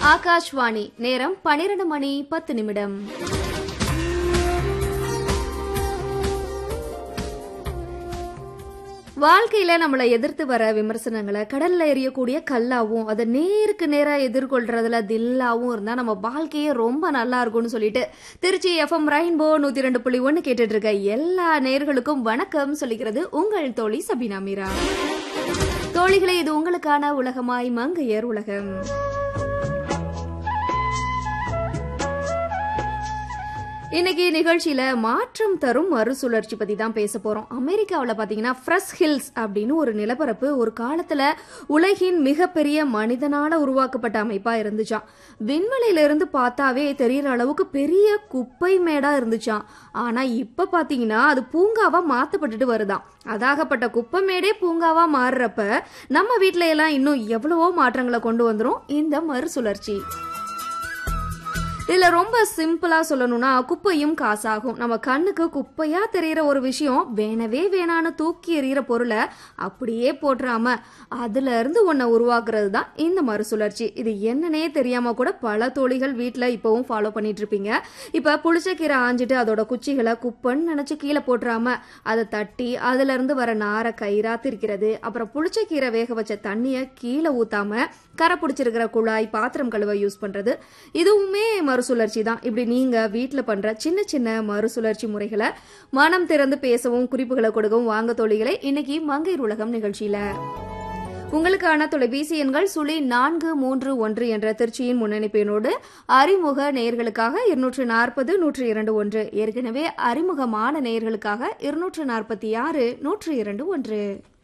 ஆகாஷ்வாணி நேரம் பனிரெண்டு மணி பத்து நிமிடம் வாழ்க்கையில நம்மளை எதிர்த்து வர விமர்சனங்களை கடல்ல எறியக்கூடிய கல்லாவும் அதை நேருக்கு நேரா எதிர்கொள்றதுல தில்லாவும் இருந்தா நம்ம வாழ்க்கையே ரொம்ப நல்லா இருக்கும்னு சொல்லிட்டு திருச்சி எஃப்எம் ரெயின்போ நூத்தி ரெண்டு புள்ளி ஒன்னு கேட்டுட்டு இருக்க எல்லா நேர்களுக்கும் வணக்கம் சொல்லிக்கிறது உங்கள் தோழி சபினா மீரா தோழிகளே இது உங்களுக்கான உலகமாய் மங்கையர் உலகம் இன்னைக்கு நிகழ்ச்சியில மாற்றம் தரும் மறுசுழற்சி பத்தி தான் பேச போறோம் அமெரிக்காவில் பாத்தீங்கன்னா ஃப்ரெஷ் ஹில்ஸ் அப்படின்னு ஒரு நிலப்பரப்பு ஒரு காலத்துல உலகின் மிகப்பெரிய மனிதனால உருவாக்கப்பட்ட அமைப்பா இருந்துச்சாம் விண்வெளியில இருந்து பார்த்தாவே தெரியற அளவுக்கு பெரிய குப்பை மேடா இருந்துச்சாம் ஆனா இப்ப பாத்தீங்கன்னா அது பூங்காவா மாத்தப்பட்டுட்டு வருதாம் அதாகப்பட்ட குப்பை மேடே பூங்காவா மாறுறப்ப நம்ம வீட்ல எல்லாம் இன்னும் எவ்வளவோ மாற்றங்களை கொண்டு வந்துரும் இந்த மறுசுழற்சி இதுல ரொம்ப சிம்பிளா சொல்லணும்னா குப்பையும் காசாகும் நம்ம கண்ணுக்கு குப்பையா தெரியற ஒரு விஷயம் வேணவே வேணான்னு தூக்கி எறிகிற பொருளை அப்படியே போட்டுறாம அதுல இருந்து ஒன்ன உருவாக்குறது தான் இந்த மறுசுழற்சி இது என்னன்னே தெரியாம கூட பல தோழிகள் வீட்ல இப்பவும் ஃபாலோ பண்ணிட்டு இருப்பீங்க இப்ப புளிச்சக்கீரை ஆஞ்சிட்டு அதோட குச்சிகளை குப்பைன்னு நினைச்சு கீழே போட்டுறாம அதை தட்டி அதுல இருந்து வர நாரை கயிறா திரிக்கிறது அப்புறம் புளிச்சக்கீரை வேக வச்ச தண்ணிய கீழே ஊத்தாம கரை பிடிச்சிருக்கிற குழாய் பாத்திரம் கழுவ யூஸ் பண்றது இதுவுமே மறுசுழற்சி தான் இப்படி நீங்க வீட்ல பண்ற சின்ன சின்ன மறுசுழற்சி முறைகளை மனம் திறந்து பேசவும் குறிப்புகளை கொடுக்கவும் வாங்க தோழிகளை இன்னைக்கு மங்கையர் உலகம் நிகழ்ச்சியில உங்களுக்கான தொலைபேசி எண்கள் சுழி நான்கு மூன்று ஒன்று என்ற திருச்சியின் முன்னணிப்பெண்ணோடு அறிமுக நேயர்களுக்காக இருநூற்று நாற்பது நூற்று இரண்டு ஒன்று ஏற்கனவே அறிமுகமான நேயர்களுக்காக இருநூற்று நாற்பத்தி ஆறு நூற்று இரண்டு ஒன்று